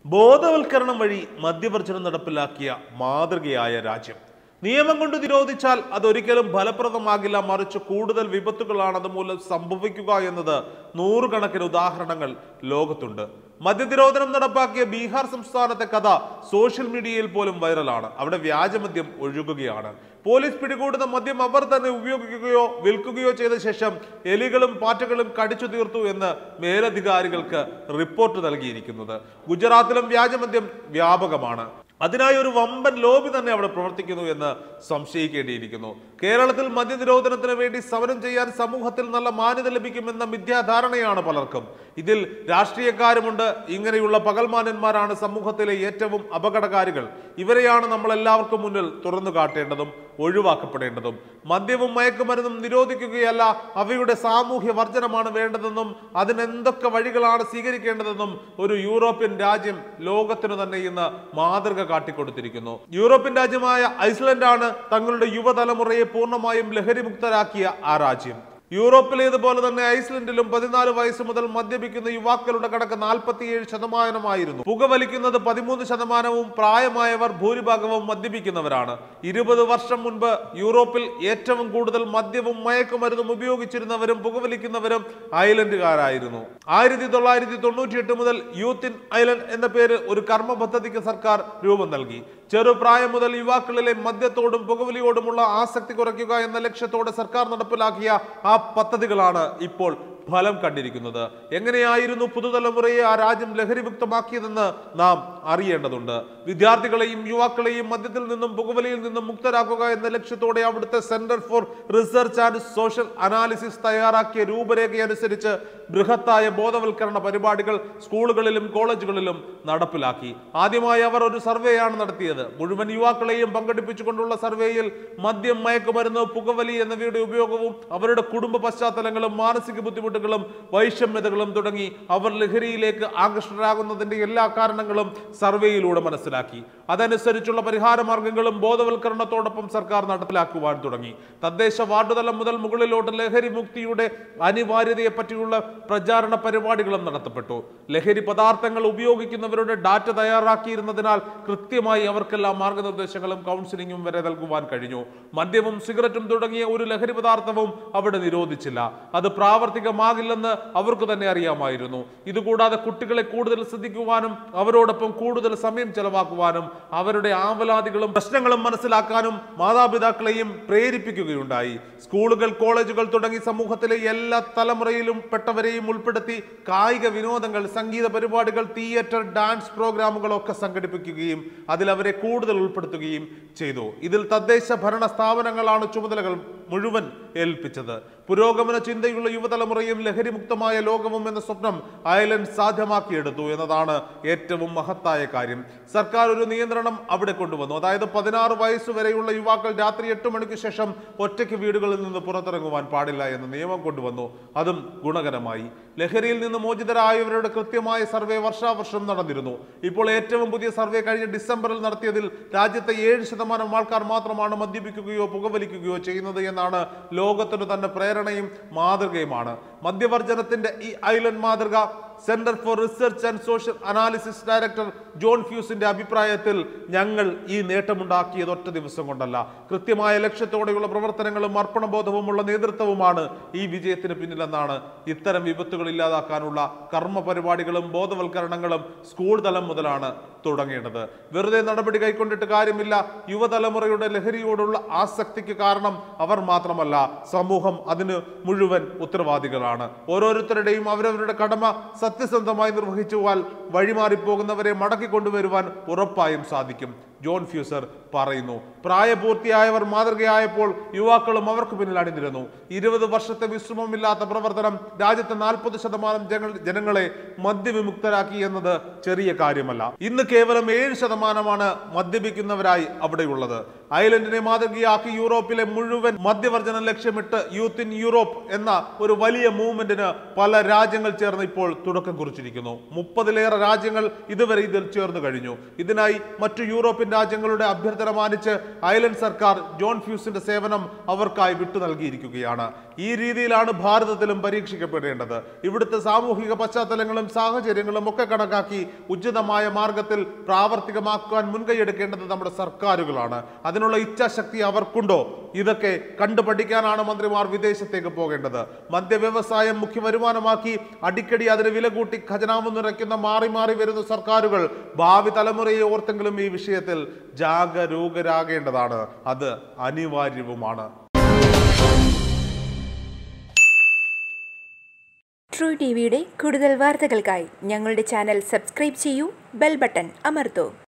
ബോധവൽക്കരണം വഴി മദ്യവർജനം നടപ്പിലാക്കിയ മാതൃകയായ രാജ്യം നിയമം കൊണ്ട് നിരോധിച്ചാൽ അതൊരിക്കലും ഫലപ്രദമാകില്ല മറിച്ച് കൂടുതൽ വിപത്തുകളാണ് അതുമൂലം സംഭവിക്കുക എന്നത് നൂറുകണക്കിന് ഉദാഹരണങ്ങൾ ലോകത്തുണ്ട് മദ്യനിരോധനം നടപ്പാക്കിയ ബീഹാർ സംസ്ഥാനത്തെ കഥ സോഷ്യൽ മീഡിയയിൽ പോലും വൈറലാണ് അവിടെ വ്യാജമദ്യം ഒഴുകുകയാണ് പോലീസ് പിടികൂടുന്ന മദ്യം അവർ തന്നെ ഉപയോഗിക്കുകയോ വിൽക്കുകയോ ചെയ്ത ശേഷം എലികളും പാറ്റകളും കടിച്ചു തീർത്തു എന്ന് മേലധികാരികൾക്ക് റിപ്പോർട്ട് നൽകിയിരിക്കുന്നത് ഗുജറാത്തിലും വ്യാജമദ്യം വ്യാപകമാണ് അതിനായി ഒരു വമ്പൻ ലോബി തന്നെ അവിടെ പ്രവർത്തിക്കുന്നു എന്ന് സംശയിക്കേണ്ടിയിരിക്കുന്നു കേരളത്തിൽ മദ്യനിരോധനത്തിന് വേണ്ടി സമരം ചെയ്യാൻ സമൂഹത്തിൽ നല്ല മാന്യത ലഭിക്കുമെന്ന മിഥ്യാധാരണയാണ് പലർക്കും ഇതിൽ രാഷ്ട്രീയക്കാരുമുണ്ട് ഇങ്ങനെയുള്ള പകൽമാന്യന്മാരാണ് സമൂഹത്തിലെ ഏറ്റവും അപകടകാരികൾ ഇവരെയാണ് നമ്മൾ എല്ലാവർക്കും മുന്നിൽ തുറന്നു കാട്ടേണ്ടതും ഒഴിവാക്കപ്പെടേണ്ടതും മദ്യവും മയക്കുമരുന്നും നിരോധിക്കുകയല്ല അവയുടെ സാമൂഹ്യ വർജനമാണ് വേണ്ടതെന്നും അതിനെന്തൊക്കെ വഴികളാണ് സ്വീകരിക്കേണ്ടതെന്നും ഒരു യൂറോപ്യൻ രാജ്യം ലോകത്തിനു തന്നെ ഇന്ന് മാതൃക കാട്ടിക്കൊടുത്തിരിക്കുന്നു യൂറോപ്യൻ രാജ്യമായ ഐസ്ലൻഡാണ് തങ്ങളുടെ യുവതലമുറയെ പൂർണ്ണമായും ലഹരിമുക്തരാക്കിയ ആ രാജ്യം യൂറോപ്പിലേതുപോലെ തന്നെ ഐസ്ലൻഡിലും പതിനാല് വയസ്സ് മുതൽ മദ്യപിക്കുന്ന യുവാക്കളുടെ കണക്ക് നാൽപ്പത്തിയേഴ് ശതമാനമായിരുന്നു പുകവലിക്കുന്നത് പതിമൂന്ന് ശതമാനവും പ്രായമായവർ ഭൂരിഭാഗവും മദ്യപിക്കുന്നവരാണ് ഇരുപത് വർഷം മുൻപ് യൂറോപ്പിൽ ഏറ്റവും കൂടുതൽ മദ്യവും മയക്കുമരുന്നും ഉപയോഗിച്ചിരുന്നവരും പുകവലിക്കുന്നവരും ഐലൻഡുകാരായിരുന്നു ആയിരത്തി തൊള്ളായിരത്തി തൊണ്ണൂറ്റിയെട്ട് മുതൽ യൂത്ത് ഇൻ ഐലൻഡ് എന്ന പേര് ഒരു കർമ്മ പദ്ധതിക്ക് സർക്കാർ രൂപം നൽകി ചെറുപ്രായം മുതൽ യുവാക്കളിലെ മദ്യത്തോടും പുകവലിയോടുമുള്ള ആസക്തി കുറയ്ക്കുക എന്ന ലക്ഷ്യത്തോടെ സർക്കാർ നടപ്പിലാക്കിയ ആ പദ്ധതികളാണ് ഇപ്പോൾ ഫലം കണ്ടിരിക്കുന്നത് എങ്ങനെയായിരുന്നു പുതുതലമുറയെ ആ രാജ്യം ലഹരിമുക്തമാക്കിയതെന്ന് നാം അറിയേണ്ടതുണ്ട് വിദ്യാർത്ഥികളെയും യുവാക്കളെയും മദ്യത്തിൽ നിന്നും പുകവലിയിൽ നിന്നും മുക്തരാക്കുക എന്ന ലക്ഷ്യത്തോടെ അവിടുത്തെ centre for research and social analysis തയ്യാറാക്കിയ രൂപരേഖയനുസരിച്ച് ബൃഹത്തായ ബോധവൽക്കരണ പരിപാടികൾ സ്കൂളുകളിലും കോളേജുകളിലും നടപ്പിലാക്കി ആദ്യമായി അവർ ഒരു സർവേയാണ് നടത്തിയത് മുഴുവൻ യുവാക്കളെയും പങ്കെടുപ്പിച്ചുകൊണ്ടുള്ള സർവേയിൽ മദ്യം മയക്കുമരുന്ന് പുകവലി എന്നിവയുടെ ഉപയോഗവും അവരുടെ കുടുംബ പശ്ചാത്തലങ്ങളും മാനസിക ബുദ്ധിമുട്ടുകളും വൈഷമ്യതകളും തുടങ്ങി അവർ ലഹരിയിലേക്ക് ആകർഷകരാകുന്നതിന്റെ എല്ലാ കാരണങ്ങളും സർവേയിലൂടെ മനസ്സിലാക്കി അതനുസരിച്ചുള്ള പരിഹാര മാർഗങ്ങളും ബോധവൽക്കരണത്തോടൊപ്പം സർക്കാർ നടപ്പിലാക്കുവാൻ തുടങ്ങി തദ്ദേശ വാർഡ് തലം മുതൽ മുകളിലോട്ട് ലഹരി മുക്തിയുടെ അനിവാര്യതയെ പറ്റിയുള്ള പ്രചാരണ പരിപാടികളും നടത്തപ്പെട്ടു ലഹരി പദാർത്ഥങ്ങൾ ഉപയോഗിക്കുന്നവരുടെ ഡാറ്റ തയ്യാറാക്കിയിരുന്നതിനാൽ കൃത്യമായി അവർക്കെല്ലാം മാർഗനിർദ്ദേശങ്ങളും കൗൺസിലിംഗും വരെ നൽകുവാൻ കഴിഞ്ഞു മദ്യവും സിഗരറ്റും തുടങ്ങിയ ഒരു ലഹരി പദാർത്ഥവും അവിടെ നിരോധിച്ചില്ല അത് പ്രാവർത്തികമാകില്ലെന്ന് അവർക്ക് തന്നെ അറിയാമായിരുന്നു ഇതുകൂടാതെ കുട്ടികളെ കൂടുതൽ ശ്രദ്ധിക്കുവാനും അവരോടൊപ്പം കൂടുതൽ സമയം ചെലവാക്കുവാനും അവരുടെ ആവലാതികളും പ്രശ്നങ്ങളും മനസ്സിലാക്കാനും മാതാപിതാക്കളെയും പ്രേരിപ്പിക്കുകയുണ്ടായി സ്കൂളുകൾ കോളേജുകൾ തുടങ്ങി സമൂഹത്തിലെ എല്ലാ തലമുറയിലും പെട്ടവരെയും ഉൾപ്പെടുത്തി കായിക വിനോദങ്ങൾ സംഗീത പരിപാടികൾ തിയേറ്റർ ഡാൻസ് പ്രോഗ്രാമുകളൊക്കെ സംഘടിപ്പിക്കുകയും അതിൽ അവരെ കൂടുതൽ ഉൾപ്പെടുത്തുകയും ചെയ്തു ഇതിൽ തദ്ദേശ ഭരണ സ്ഥാപനങ്ങളാണ് ചുമതലകൾ മുഴുവൻ ഏൽപ്പിച്ചത് പുരോഗമന ചിന്തയുള്ള യുവതലമുറയും ലഹരിമുക്തമായ ലോകവും എന്ന സ്വപ്നം അയർലൻഡ് സാധ്യമാക്കിയെടുത്തു എന്നതാണ് ഏറ്റവും മഹത്തായ കാര്യം സർക്കാർ ഒരു നിയന്ത്രണം അവിടെ കൊണ്ടുവന്നു അതായത് പതിനാറ് വയസ്സ് വരെയുള്ള യുവാക്കൾ രാത്രി എട്ട് മണിക്ക് ശേഷം ഒറ്റയ്ക്ക് വീടുകളിൽ നിന്ന് പുറത്തിറങ്ങുവാൻ പാടില്ല എന്ന നിയമം കൊണ്ടുവന്നു അതും ഗുണകരമായി ലഹരിയിൽ നിന്ന് മോചിതരായവരുടെ കൃത്യമായ സർവേ വർഷാവർഷം നടന്നിരുന്നു ഇപ്പോൾ ഏറ്റവും പുതിയ സർവേ കഴിഞ്ഞ ഡിസംബറിൽ നടത്തിയതിൽ രാജ്യത്തെ ഏഴ് ശതമാനം ആൾക്കാർ മാത്രമാണ് മദ്യപിക്കുകയോ പുകവലിക്കുകയോ ചെയ്യുന്നത് എന്നാണ് ലോകത്തിന് തന്നെ പ്രേരണയും മാതൃകയുമാണ് മദ്യവർജനത്തിന്റെ ഈ ഐലൻഡ് മാതൃക centre for research and social analysis director John ഫ്യൂസിന്റെ അഭിപ്രായത്തിൽ ഞങ്ങൾ ഈ നേട്ടമുണ്ടാക്കിയത് ഒറ്റ ദിവസം കൊണ്ടല്ല കൃത്യമായ ലക്ഷ്യത്തോടെയുള്ള പ്രവർത്തനങ്ങളും അർപ്പണബോധവുമുള്ള നേതൃത്വവുമാണ് ഈ വിജയത്തിന് പിന്നിലെന്നാണ് ഇത്തരം വിപത്തുകൾ ഇല്ലാതാക്കാനുള്ള കർമ്മ പരിപാടികളും ബോധവൽക്കരണങ്ങളും സ്കൂൾ തലം മുതലാണ് തുടങ്ങേണ്ടത് വെറുതെ നടപടി കൈക്കൊണ്ടിട്ട് കാര്യമില്ല യുവതലമുറയുടെ ലഹരിയോടുള്ള ആസക്തിക്ക് കാരണം അവർ മാത്രമല്ല സമൂഹം അതിന് മുഴുവൻ ഉത്തരവാദികളാണ് ഓരോരുത്തരുടെയും അവരവരുടെ കടമ സത്യസന്ധമായി നിർവഹിച്ചുവാൽ വഴിമാറിപ്പോകുന്നവരെ മടക്കി കൊണ്ടുവരുവാൻ ഉറപ്പായും സാധിക്കും ജോൺ ഫ്യൂസർ പറയുന്നു പ്രായപൂർത്തിയായവർ മാതൃകയായപ്പോൾ യുവാക്കളും അവർക്ക് പിന്നിൽ അണിനിരുന്നു ഇരുപത് വർഷത്തെ വിശ്രമമില്ലാത്ത പ്രവർത്തനം രാജ്യത്തെ നാൽപ്പത് ശതമാനം ജന- ജനങ്ങളെ മദ്യവിമുക്തരാക്കി എന്നത് ചെറിയ കാര്യമല്ല ഇന്ന് കേവലം ഏഴ് ശതമാനമാണ് മദ്യപിക്കുന്നവരായി അവിടെയുള്ളത് ഐലൻഡിനെ മാതൃകയാക്കി യൂറോപ്പിലെ മുഴുവൻ മദ്യവർജനം ലക്ഷ്യമിട്ട് യൂത്ത് ഇൻ യൂറോപ്പ് എന്ന ഒരു വലിയ മൂവ്മെന്റിന് പല രാജ്യങ്ങൾ ചേർന്ന് ഇപ്പോൾ തുടക്കം കുറിച്ചിരിക്കുന്നു മുപ്പതിലേറെ രാജ്യങ്ങൾ ഇതുവരെ ഇതിൽ ചേർന്ന് കഴിഞ്ഞു ഇതിനായി മറ്റു യൂറോപ്യൻ രാജ്യങ്ങളുടെ അഭ്യർത്ഥന മാനിച്ച് ഐലൻഡ് സർക്കാർ ജോൺ ഫ്യൂസിന്റെ സേവനം അവർക്കായി വിട്ടു നൽകിയിരിക്കുകയാണ് ഈ രീതിയിലാണ് ഭാരതത്തിലും പരീക്ഷിക്കപ്പെടേണ്ടത് ഇവിടുത്തെ സാമൂഹിക പശ്ചാത്തലങ്ങളും സാഹചര്യങ്ങളും ഒക്കെ കണക്കാക്കി ഉചിതമായ മാർഗത്തിൽ പ്രാവർത്തികമാക്കാൻ മുൻകൈയെടുക്കേണ്ടത് നമ്മുടെ സർക്കാരുകളാണ് അതിനുള്ള ഇച്ഛാശക്തി അവർക്കുണ്ടോ ഇതൊക്കെ കണ്ടു പഠിക്കാനാണ് മന്ത്രിമാർ വിദേശത്തേക്ക് പോകേണ്ടത് മദ്യവ്യവസായം മുഖ്യ വരുമാനമാക്കി അടിക്കടി അതിന് വില കൂട്ടി ഖജനാവ് നിറയ്ക്കുന്ന മാറി മാറി വരുന്ന സർക്കാരുകൾ ഭാവി തലമുറയെ ഓർത്തെങ്കിലും ഈ വിഷയത്തിൽ ജാഗരൂകരാകേണ്ടതാണ് അത് അനിവാര്യവുമാണ് ട്രൂ ടി വിയുടെ കൂടുതൽ വാർത്തകൾക്കായി ഞങ്ങളുടെ ചാനൽ സബ്സ്ക്രൈബ് ചെയ്യൂ ബെൽ ബട്ടൺ അമർത്തൂ